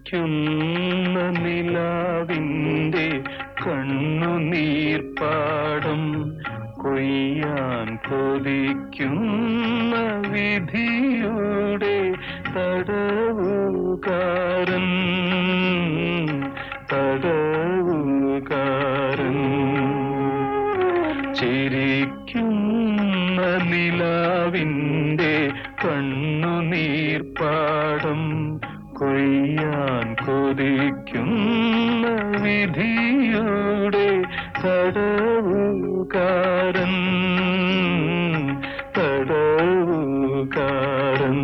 ചിരിക്കുന്ന നിലാവിൻ്റെ കണ്ണുനീർപ്പാടം കൊയ്യാൻ കൊതിക്കുന്ന വിധിയുടെ തടവുകാരൻ തടവുകാരൻ ചിരിക്കുന്ന നിലാവിൻ്റെ കണ്ണുനീർപ്പാടം കൊയ്യാൻ കൊതിക്കുന്ന വിധിയുടെ തടവുകാരൻ തടവുകാരൻ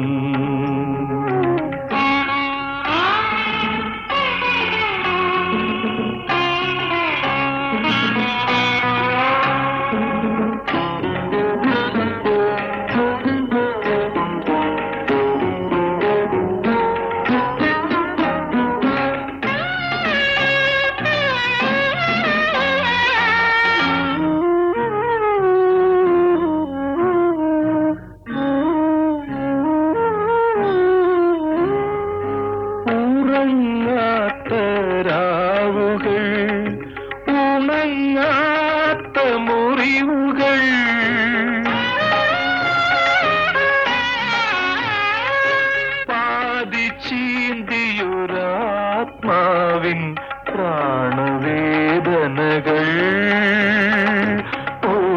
ഉറങ്ങാത്ത രാവുകൾ ഉണങ്ങാത്ത മുറിവുകൾ പാതി ചീന്തിയൊരാത്മാവിൻ പ്രാണവേദനകൾ ഓ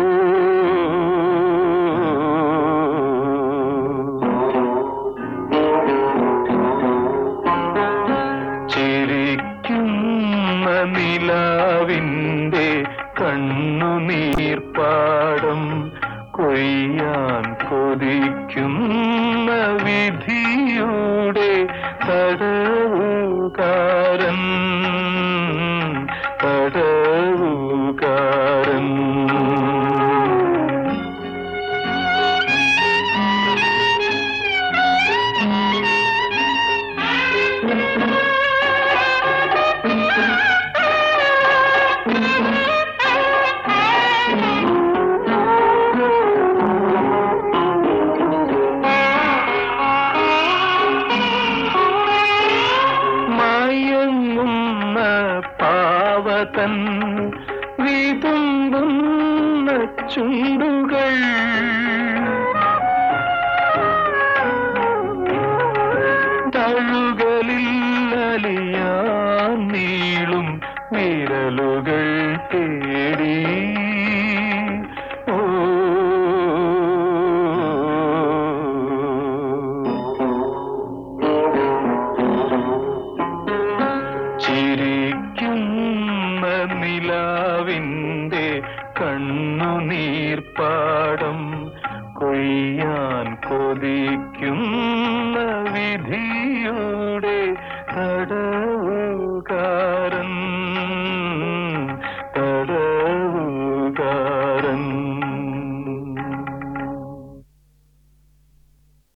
ചിരിക്കുന്ന നിലാവിൻ്റെ കണ്ണുനീർപ്പാടം കൊയ്യാൻ കൊതിക്കുന്ന വിധിയുടെ തടവുകാരൻ തടവുകാരൻ മയങ്ങുന്ന പാവതൻ വിതുമ്പുന്ന ചുണ്ടുകൾ തഴുകളിൽ അലിയാൻ നീളും വിരലുകൾ തേടി ഓ ചിരിക്കുന്ന നിലാവിൻ്റെ കണ്ണുനീർപ്പാടം കൊയ്യാൻ കൊതിക്കുന്ന വിധിയുടെ തട